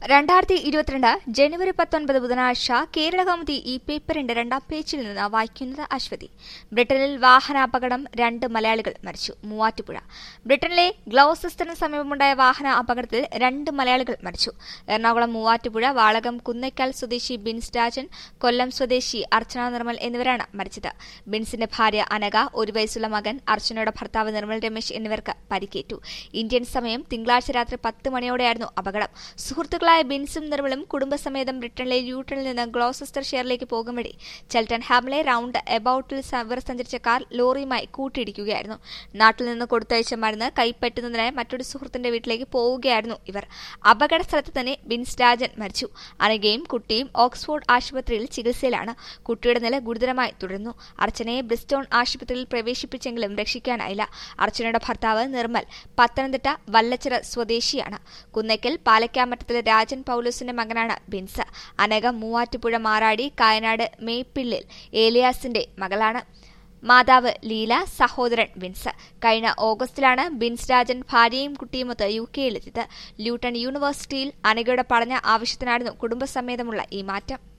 രണ്ടായിരത്തി ഇരുപത്തിരണ്ട് ജനുവരി പത്തൊൻപത് ബുധനാഴ്ച കേരളകൗമുദി ഈ പേപ്പറിന്റെ രണ്ടാം പേജിൽ നിന്ന് വായിക്കുന്നത് അശ്വതി ബ്രിട്ടനിൽ വാഹനാപകടം രണ്ട് മലയാളികൾ മരിച്ചു മൂവാറ്റുപുഴ ബ്രിട്ടനിലെ ഗ്ലൌസസ്റ്ററിന് സമീപമുണ്ടായ വാഹന അപകടത്തിൽ രണ്ട് മലയാളികൾ മരിച്ചു എറണാകുളം മൂവാറ്റുപുഴ വാളകം കുന്നയ്ക്കാൽ സ്വദേശി ബിൻസ് രാജൻ കൊല്ലം സ്വദേശി അർച്ചന നിർമ്മൽ എന്നിവരാണ് മരിച്ചത് ബിൻസിന്റെ ഭാര്യ അനക ഒരു വയസ്സുള്ള മകൻ അർച്ചനയുടെ ഭർത്താവ് നിർമ്മൽ രമേശ് എന്നിവർക്ക് പരിക്കേറ്റു ഇന്ത്യൻ സമയം തിങ്കളാഴ്ച രാത്രി പത്ത് മണിയോടെയായിരുന്നു അപകടം സുഹൃത്തുക്കളായ ബിൻസും നിർമ്മലും കുടുംബസമേതം ബ്രിട്ടനിലെ യൂട്ടണിൽ നിന്ന് ഗ്ലോസസ്റ്റർ ഷെയറിലേക്ക് പോകും വഴി ചെൽട്ടൺ ഹാമിലെ റൌണ്ട് എബൌട്ടിൽ ഇവർ സഞ്ചരിച്ച കാർ ലോറിയുമായി കൂട്ടിയിടിക്കുകയായിരുന്നു നാട്ടിൽ നിന്ന് കൊടുത്തയച്ച മരുന്ന് കൈപ്പറ്റുന്നതിനായി മറ്റൊരു സുഹൃത്തിന്റെ വീട്ടിലേക്ക് പോവുകയായിരുന്നു ഇവർ അപകട സ്ഥലത്ത് തന്നെ ബിൻസ് രാജൻ മരിച്ചു അനഘയും കുട്ടിയും ഓക്സ്ഫോർഡ് ആശുപത്രിയിൽ ചികിത്സയിലാണ് കുട്ടിയുടെ നില ഗുരുതരമായി തുടരുന്നു അർച്ചനയെ ബ്രിസ്റ്റോൺ ആശുപത്രിയിൽ പ്രവേശിപ്പിച്ചെങ്കിലും രക്ഷിക്കാനായില്ല അർച്ചനയുടെ ഭർത്താവ് നിർമ്മൽ പത്തനംതിട്ട വല്ലച്ചിറ സ്വദേശിയാണ് കുന്നയ്ക്കൽ പാലക്കാമറ്റത്തിലെ രാജൻ പൌലോസിന്റെ മകനാണ് ബിൻസ് അനഘ മൂവാറ്റുപുഴ മാറാടി കായനാട് മേപ്പിള്ളിൽ ഏലിയാസിന്റെ മകളാണ് മാതാവ് ലീല സഹോദരൻ ബിൻസ് കഴിഞ്ഞ ഓഗസ്റ്റിലാണ് ബിൻസ് രാജൻ ഭാര്യയും കുട്ടിയുമൊത്ത് യു കെയിലെത്തിയത് ല്യൂട്ടൺ യൂണിവേഴ്സിറ്റിയിൽ അനഘയുടെ പഠന ആവശ്യത്തിനായിരുന്നു കുടുംബസമേതമുള്ള ഈ മാറ്റം